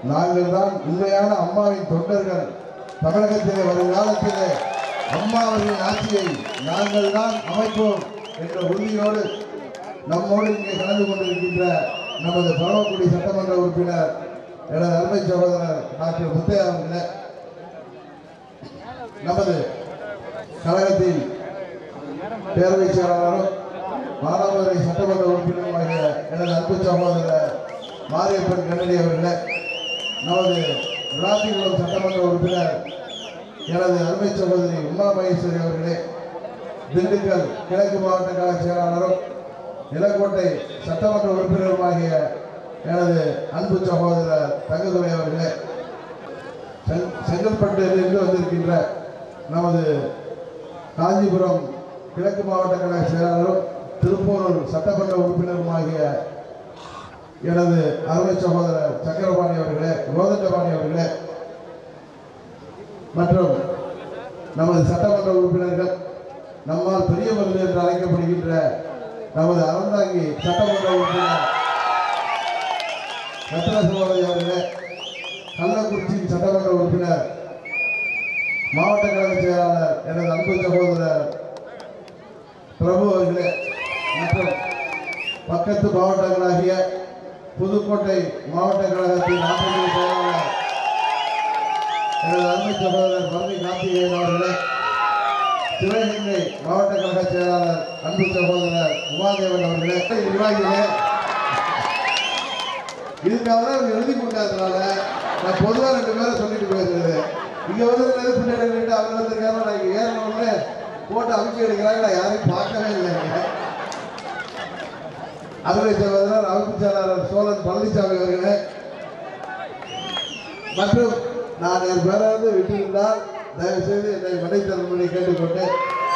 நாங்கள் தான் உண்மையான அம்மாவின் தொண்டர்கள் தமிழகத்திலே வரும் காலத்திலே அம்மா அவர்களின் ஆட்சியை நாங்கள் தான் அமைப்போம் என்ற உறுதியோடு நம்மோடு இங்கே கலந்து கொண்டிருக்கின்ற நமது பரவக்குடி சட்டமன்ற உறுப்பினர் எனது அருமை சகோதரர் டாக்டர் முத்தையா அவர்களே நமது கழகத்தில் பேரவை செயலாளரும் மானாமதுரை சட்டமன்ற உறுப்பினருமாகிய எனது அன்பு சகோதரர் மாரியப்பன் கண்ணடி அவர்களே நமது விளாத்திக்குளம் சட்டமன்ற உறுப்பினர் எனது அருமை சகோதரி உமா மகேஸ்வரி அவர்களே திண்டுக்கல் கிழக்கு மாவட்ட கழக செயலாளரும் நிலக்கோட்டை சட்டமன்ற உறுப்பினருமாகிய எனது அன்பு சகோதரர் தங்கதுரை அவர்களே செங்- செங்கல்பட்டிலிருந்து வந்திருக்கின்ற நமது காஞ்சிபுரம் கிழக்கு மாவட்ட கழக செயலாளரும் திருப்பூரூர் சட்டமன்ற உறுப்பினருமாகிய எனது அருமை சகோதரர் சக்கரபாணி அவர்களே கோதண்டபாணி அவர்களே மற்றும் நமது சட்டமன்ற உறுப்பினர்கள் நம்மால் பெரியவர்கள் என்று அழைக்கப்படுகின்ற நமது அறந்தாங்கி சட்டமன்ற உறுப்பினர் ரத்ன சகோதரி அவர்களே கள்ளக்குறிச்சி சட்டமன்ற உறுப்பினர் மாவட்ட கழக செயலாளர் எனது அன்பு சகோதரர் பிரபு அவர்களே மற்றும் பக்கத்து மாவட்டங்களாகிய புதுக்கோட்டை மாவட்ட கழகத்தின் ஆசிரியர் செயலாளர் எனது அன்பு சகோதரர் பரணி கார்த்திகேயன் அவர்களே சிவகங்கை மாவட்ட கழக செயலாளர் அன்பு சகோதரர் உமாதேவன் அவர்களே நிர்வாகிகளே இதுக்காக தான் இவங்க எழுதி கொடுக்காதனால நான் பொதுவாக ரெண்டு பேரை சொல்லிட்டு போயிருந்தது இங்க வந்து ரெண்டு பின்னாடி நின்று அவங்க வந்திருக்காங்க நான் இங்க ஏறின உடனே போட்டு அமைக்க எடுக்கிறாங்க நான் யாரையும் பார்க்கவே இல்லைங்க அருமை சகோதரர் அமைப்பு செயலாளர் சோழன் பழனிசாமி அவர்களே மற்றும் நான் என் பேராவது விட்டிருந்தால் தயவு செய்து என்னை மன்னித்தரும்படி கேட்டுக்கொண்டு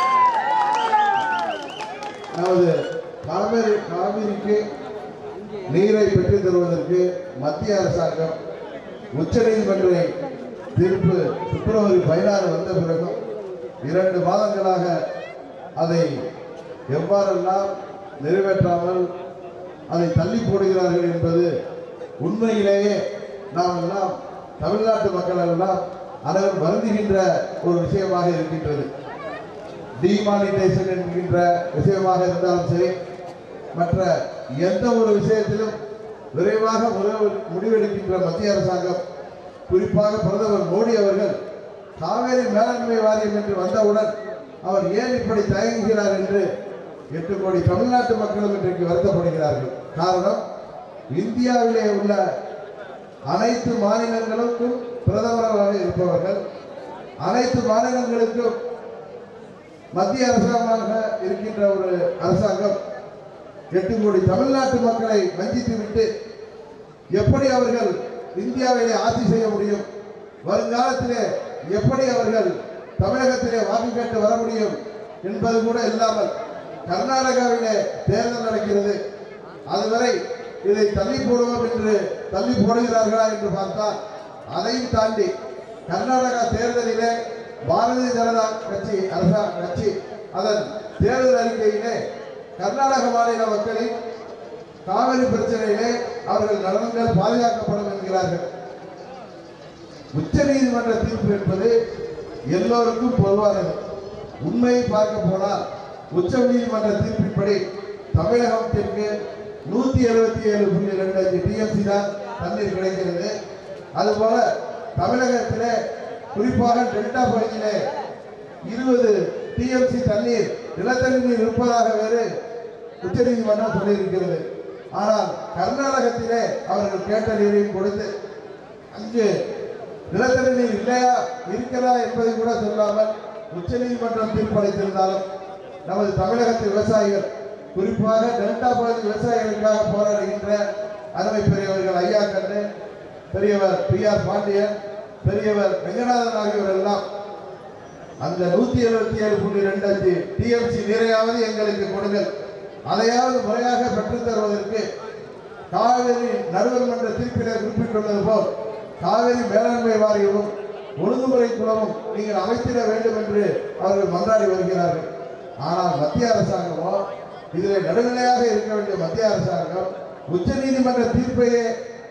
நமது காவிரி காவிரிக்கு நீரை பெற்றுத் தருவதற்கு மத்திய அரசாங்கம் உச்சநீதிமன்ற தீர்ப்பு பிப்ரவரி பதினாறு வந்த பிறகும் இரண்டு மாதங்களாக அதை எவ்வாறெல்லாம் நிறைவேற்றாமல் அதை தள்ளி போடுகிறார்கள் என்பது உண்மையிலேயே நாம் எல்லாம் தமிழ்நாட்டு மக்கள் எல்லாம் அனைவரும் வருந்துகின்ற ஒரு விஷயமாக இருக்கின்றது டிமானிட்டேஷன் என்கின்ற விஷயமாக இருந்தாலும் சரி மற்ற எந்த ஒரு விஷயத்திலும் விரைவாக முடிவு- முடிவெடுக்கின்ற மத்திய அரசாங்கம் குறிப்பாக பிரதமர் மோடி அவர்கள் காவேரி மேலாண்மை வாரியம் என்று வந்தவுடன் அவர் ஏன் இப்படி தயங்குகிறார் என்று எட்டு கோடி தமிழ்நாட்டு மக்களும் இன்றைக்கு வருத்தப்படுகிறார்கள் காரணம் இந்தியாவிலே உள்ள அனைத்து மாநிலங்களுக்கும் பிரதமராக இருப்பவர்கள் அனைத்து மாநிலங்களுக்கும் மத்திய அரசாங்கமாக இருக்கின்ற ஒரு அரசாங்கம் எட்டு கோடி தமிழ்நாட்டு மக்களை வஞ்சித்து விட்டு எப்படி அவர்கள் இந்தியாவிலே ஆட்சி செய்ய முடியும் வருங்காலத்திலே எப்படி அவர்கள் தமிழகத்திலே வாக்கு கேட்டு வர முடியும் என்பது கூட இல்லாமல் கர்நாடகாவிலே தேர்தல் நடக்கிறது அதுவரை இதை தள்ளி போடுவோம் என்று தள்ளி போடுகிறார்களா என்று பார்த்தால் அதையும் தாண்டி கர்நாடகா தேர்தலிலே பாரதிய ஜனதா கட்சி அரசா கட்சி அதன் தேர்தல் அறிக்கையிலே கர்நாடக மாநில மக்களின் காவிரி பிரச்சனையிலே அவர்கள் நலன்கள் பாதுகாக்கப்படும் என்கிறார்கள் உச்ச நீதிமன்ற தீர்ப்பு என்பது எல்லோருக்கும் பொதுவானது உண்மையை பார்க்க போனால் உச்ச நீதிமன்ற தீர்ப்பின்படி தமிழகத்திற்கு நூத்தி எழுபத்தி ஏழு புள்ளி ரெண்டு அஞ்சு டிஎம்சி தான் தண்ணீர் கிடைக்கிறது அதுபோல தமிழகத்திலே குறிப்பாக டெல்டா பகுதியிலே இருபது டிஎம்சி தண்ணீர் நிலத்தடி நீர் இருப்பதாக வேறு உச்சநீதிமன்றம் சொல்லியிருக்கிறது ஆனால் கர்நாடகத்திலே அவர்கள் கேட்ட நீரையும் கொடுத்து அங்கு நிலத்தடி நீர் இல்லையா இருக்கிறதா என்பதை கூட சொல்லாமல் உச்சநீதிமன்றம் தீர்ப்பளித்திருந்தாலும் நமது தமிழகத்து விவசாயிகள் குறிப்பாக டெல்டா பகுதி விவசாயிகளுக்காக போராடுகின்ற அருமை பெரியவர்கள் ஐயா கண்ணு பெரியவர் பி ஆர் பாண்டியன் பெரியவர் வெங்கநாதன் ஆகியோர் எல்லாம் அந்த நூத்தி எழுபத்தி ஏழு புள்ளி ரெண்டு அஞ்சு டிஎம்சி நீரையாவது எங்களுக்கு கொடுங்கள் அதையாவது முறையாக பெற்றுத் தருவதற்கு காவிரி நடுவர் மன்ற தீர்ப்பிலே குறிப்பிட்டுள்ளது போல் காவிரி மேலாண்மை வாரியமும் ஒழுங்குமுறை குழுவும் நீங்கள் அமைத்திட வேண்டும் என்று அவர்கள் மன்றாடி வருகிறார்கள் ஆனால் மத்திய அரசாங்கமோ இதில் நடுநிலையாக இருக்க வேண்டிய மத்திய அரசாங்கம் உச்ச நீதிமன்ற தீர்ப்பையே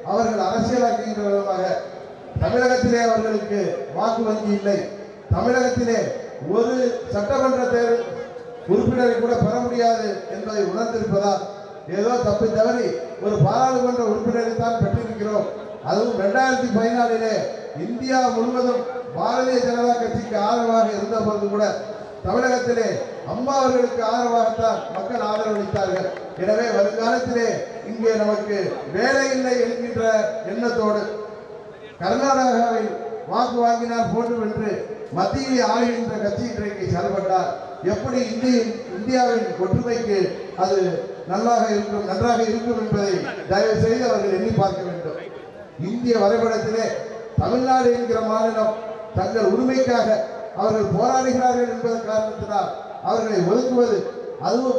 அவர்கள் அரசியலாக்குகின்ற விதமாக தமிழகத்திலே அவர்களுக்கு வாக்கு வங்கி இல்லை தமிழகத்திலே ஒரு சட்டமன்ற தேர்தல் உறுப்பினரை கூட பெற முடியாது என்பதை உணர்ந்திருப்பதால் ஏதோ தப்பி தவறி ஒரு பாராளுமன்ற உறுப்பினரை தான் பெற்றிருக்கிறோம் அதுவும் இரண்டாயிரத்தி பதினாலிலே இந்தியா முழுவதும் பாரதிய ஜனதா கட்சிக்கு ஆதரவாக இருந்த பொழுது கூட தமிழகத்திலே அம்மா அவர்களுக்கு ஆதரவாகத்தான் மக்கள் ஆதரவளித்தார்கள் எனவே வருங்காலத்திலே இங்கே நமக்கு வேலை இல்லை என்கின்ற எண்ணத்தோடு கர்நாடகாவில் வாக்கு வாங்கினார் போட்டு வென்று மத்தியில் ஆளுகின்ற கட்சி இன்றைக்கு செயல்பட்டார் எப்படி இந்திய இந்தியாவின் ஒற்றுமைக்கு அது நல்லாக இருக்கும் நன்றாக இருக்கும் என்பதை தயவு செய்து அவர்கள் எண்ணி பார்க்க வேண்டும் இந்திய வரைபடத்திலே தமிழ்நாடு என்கிற மாநிலம் தங்கள் உரிமைக்காக அவர்கள் போராடுகிறார்கள் என்பதன் காரணத்தினால் அவர்களை ஒதுக்குவது அதுவும்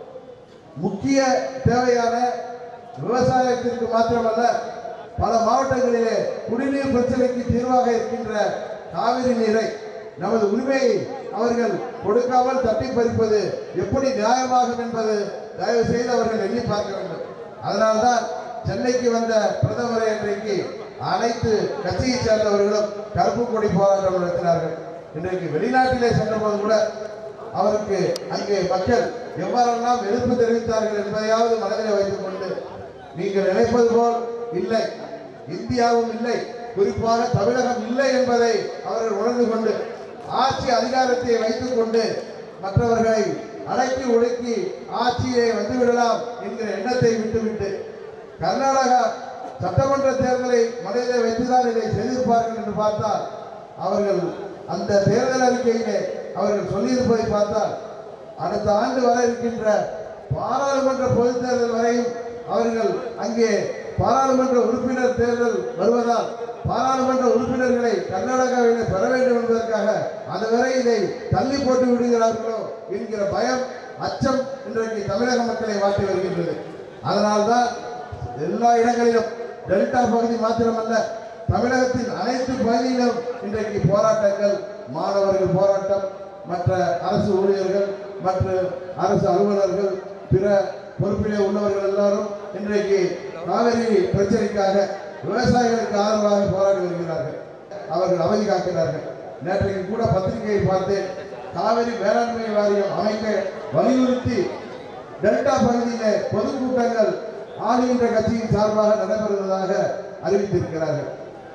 முக்கிய தேவையான விவசாயத்திற்கு மாத்திரமல்ல பல மாவட்டங்களிலே குடிநீர் பிரச்சனைக்கு தீர்வாக இருக்கின்ற காவிரி நீரை நமது உரிமையை அவர்கள் கொடுக்காமல் தட்டி பறிப்பது எப்படி நியாயமாகும் என்பது தயவு செய்து அவர்கள் எண்ணி பார்க்க வேண்டும் அதனால்தான் சென்னைக்கு வந்த பிரதமரை இன்றைக்கு அனைத்து கட்சியை சேர்ந்தவர்களும் கருப்பு கொடி போராட்டம் நடத்தினார்கள் இன்றைக்கு வெளிநாட்டிலே சென்றபோது கூட அவருக்கு அங்கே மக்கள் எவ்வாறெல்லாம் எதிர்ப்பு தெரிவித்தார்கள் என்பதையாவது மனதில் வைத்துக் கொண்டு நீங்கள் நினைப்பது போல் இல்லை இந்தியாவும் இல்லை குறிப்பாக தமிழகம் இல்லை என்பதை அவர்கள் உணர்ந்து கொண்டு ஆட்சி அதிகாரத்தை வைத்துக் கொண்டு மற்றவர்களை அடக்கி ஒடுக்கி ஆட்சியை வந்துவிடலாம் என்கிற எண்ணத்தை விட்டுவிட்டு கர்நாடகா சட்டமன்ற தேர்தலை மனதில் வைத்துதான் இதை செய்திருப்பார்கள் என்று பார்த்தால் அவர்கள் அந்த தேர்தல் அறிக்கையிலே அவர்கள் சொல்லியிருப்பதை பார்த்தால் அடுத்த ஆண்டு வர இருக்கின்ற பாராளுமன்ற பொதுத் தேர்தல் வரையும் அவர்கள் அங்கே பாராளுமன்ற உறுப்பினர் தேர்தல் வருவதால் பாராளுமன்ற உறுப்பினர்களை கர்நாடகாவிலே பெற வேண்டும் என்பதற்காக அதுவரை இதை தள்ளி போட்டு விடுகிறார்களோ என்கிற பயம் அச்சம் இன்றைக்கு தமிழக மக்களை வாட்டி வருகின்றது அதனால்தான் எல்லா இடங்களிலும் டெல்டா பகுதி மாத்திரமல்ல தமிழகத்தின் அனைத்து பகுதியிலும் இன்றைக்கு போராட்டங்கள் மாணவர்கள் போராட்டம் மற்ற அரசு ஊழியர்கள் மற்ற அரசு அலுவலர்கள் பிற பொறுப்பிலே உள்ளவர்கள் எல்லாரும் இன்றைக்கு காவிரி பிரச்சனைக்காக விவசாயிகளுக்கு ஆதரவாக போராடி வருகிறார்கள் அவர்கள் அமைதி காக்கிறார்கள் நேற்றைக்கு கூட பத்திரிகையை பார்த்தேன் காவிரி வேளாண்மை வாரியம் அமைக்க வலியுறுத்தி டெல்டா பகுதியிலே பொதுக்கூட்டங்கள் ஆளுகின்ற கட்சியின் சார்பாக நடைபெறுவதாக அறிவித்திருக்கிறார்கள்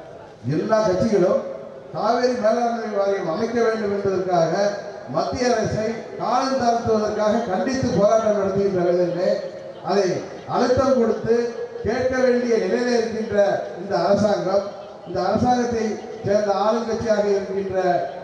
எல்லா கட்சிகளும் காவேரி மேலாண்மை வாரியம் அமைக்க வேண்டும் என்பதற்காக மத்திய அரசை காலம் தாழ்த்துவதற்காக கண்டித்து போராட்டம் நடத்துகின்ற வேளையிலே அதை அழுத்தம் கொடுத்து கேட்க வேண்டிய நிலையில இருக்கின்ற இந்த அரசாங்கம் இந்த அரசாங்கத்தை சேர்ந்த ஆளுங்கட்சியாக இருக்கின்ற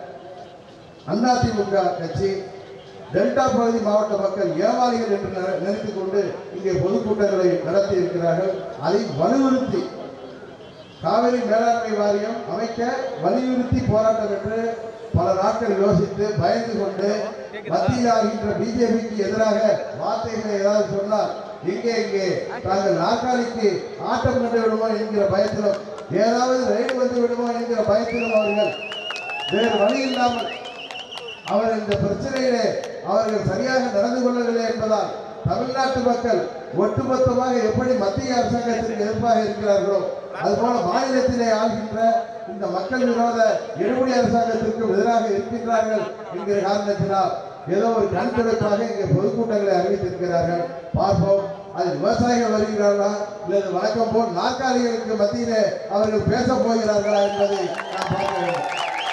அதிமுக கட்சி டெல்டா பகுதி மாவட்ட மக்கள் ஏமாளிகள் என்று நினை- நினைத்துக் கொண்டு இங்கே பொதுக்கூட்டங்களை நடத்தி இருக்கிறார்கள் அதை வலியுறுத்தி காவிரி மேலாண்மை வாரியம் அமைக்க வலியுறுத்தி போராட்டம் என்று பல நாட்கள் யோசித்து பயந்து கொண்டு மத்தியில் ஆகின்ற பிஜேபிக்கு எதிராக வார்த்தைகளை ஏதாவது சொன்னால் இங்கே இங்கே தாங்கள் நாற்காலிக்கு ஆட்டம் கண்டு விடுமோ என்கிற பயத்திலும் ஏதாவது ரயில் வந்து விடுமோ என்கிற பயத்திலும் அவர்கள் வேறு வழி இல்லாமல் அவர் இந்த பிரச்சனையிலே அவர்கள் சரியாக நடந்து கொள்ளவில்லை என்பதால் தமிழ்நாட்டு மக்கள் ஒட்டுமொத்தமாக எப்படி மத்திய அரசாங்கத்திற்கு எதிர்ப்பாக இருக்கிறார்களோ அதுபோல மாநிலத்திலே ஆள்கின்ற இந்த மக்கள் விரோத எடுபடி அரசாங்கத்திற்கும் எதிராக இருக்கின்றார்கள் என்கிற காரணத்தினால் ஏதோ ஒரு கண்துடைப்பாக இங்கே பொதுக்கூட்டங்களை அறிவித்திருக்கிறார்கள் பார்ப்போம் அது விவசாயிகள் வருகிறார்களா இல்லது வழக்கம் போல் நாற்காலிகளுக்கு மத்தியிலே அவர்கள் பேசப் போகிறார்களா என்பதை நாம் பார்க்க வேண்டும்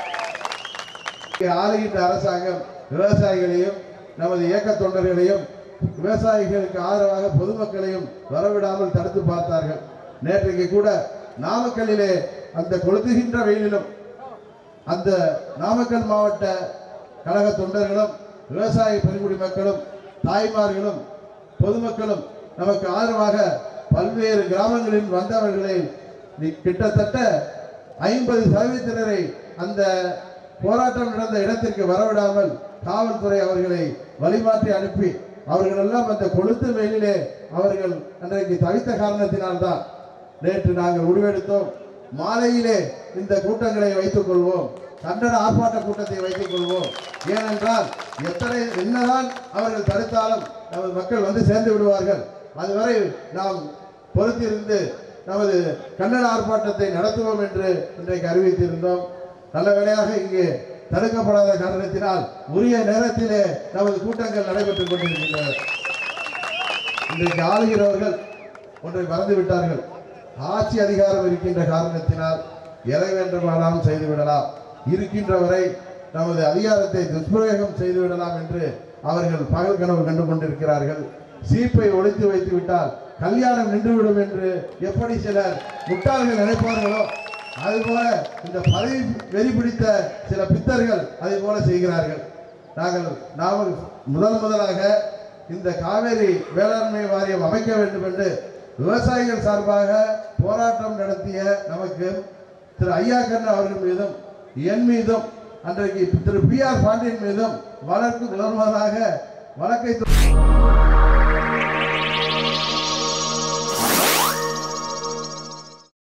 இங்கே ஆளுகின்ற அரசாங்கம் விவசாயிகளையும் நமது இயக்க தொண்டர்களையும் விவசாயிகளுக்கு ஆதரவாக பொதுமக்களையும் வரவிடாமல் தடுத்து பார்த்தார்கள் நேற்றைக்கு கூட நாமக்கல்லிலே அந்த கொளுத்துகின்ற வெயிலிலும் அந்த நாமக்கல் மாவட்ட கழக தொண்டர்களும் விவசாய பெருங்குடி மக்களும் தாய்மார்களும் பொதுமக்களும் நமக்கு ஆதரவாக பல்வேறு கிராமங்களில் வந்தவர்களை நி- கிட்டத்தட்ட ஐம்பது சதவீதத்தினரை அந்த போராட்டம் நடந்த இடத்திற்கு வரவிடாமல் காவல்துறை அவர்களை வழிமாற்றி அனுப்பி அவர்கள் எல்லாம் அந்த கொளுத்து வெயிலிலே அவர்கள் அன்றைக்கு தவித்த காரணத்தினால்தான் நேற்று நாங்கள் முடிவெடுத்தோம் மாலையிலே இந்த கூட்டங்களை வைத்துக் கொள்வோம் கண்டன ஆர்ப்பாட்ட கூட்டத்தை வைத்துக் கொள்வோம் ஏனென்றால் எத்தனை என்னதான் அவர்கள் தடுத்தாலும் நமது மக்கள் வந்து சேர்ந்து விடுவார்கள் அதுவரை நாம் பொறுத்திருந்து நமது கன்னட ஆர்ப்பாட்டத்தை நடத்துவோம் என்று இன்றைக்கு அறிவித்திருந்தோம் நல்ல வேளையாக இங்கே தடுக்கப்படாத காரணத்தினால் உரிய நேரத்திலே நமது கூட்டங்கள் நடைபெற்றுக் கொண்டிருக்கின்றன இன்றைக்கு ஆளுகிறவர்கள் ஒன்றை மறந்து விட்டார்கள் ஆட்சி அதிகாரம் இருக்கின்ற காரணத்தினால் எதை வேண்டுமானாலும் செய்து விடலாம் இருக்கின்ற வரை நமது அதிகாரத்தை துஷ்பிரயோகம் செய்து விடலாம் என்று அவர்கள் பகல் கனவு கண்டு கொண்டிருக்கிறார்கள் சீப்பை ஒழித்து வைத்து விட்டால் கல்யாணம் நின்றுவிடும் என்று எப்படி சிலர் முட்டாள்கள் நினைப்பார்களோ அதுபோல இந்த பதவி வெறி பிடித்த சில பித்தர்கள் அதை போல செய்கிறார்கள் நாங்கள் நாமல் முதல் முதலாக இந்த காவேரி வேளாண்மை வாரியம் அமைக்க வேண்டும் என்று விவசாயிகள் சார்பாக போராட்டம் நடத்திய நமக்கு திரு ஐயாக்கண்ணன் அவர்கள் மீதும் என் மீதும் அன்றைக்கு திரு பி ஆர் பாண்டியன் மீதும் வழக்கு முதல் முதலாக வழக்கை தொ-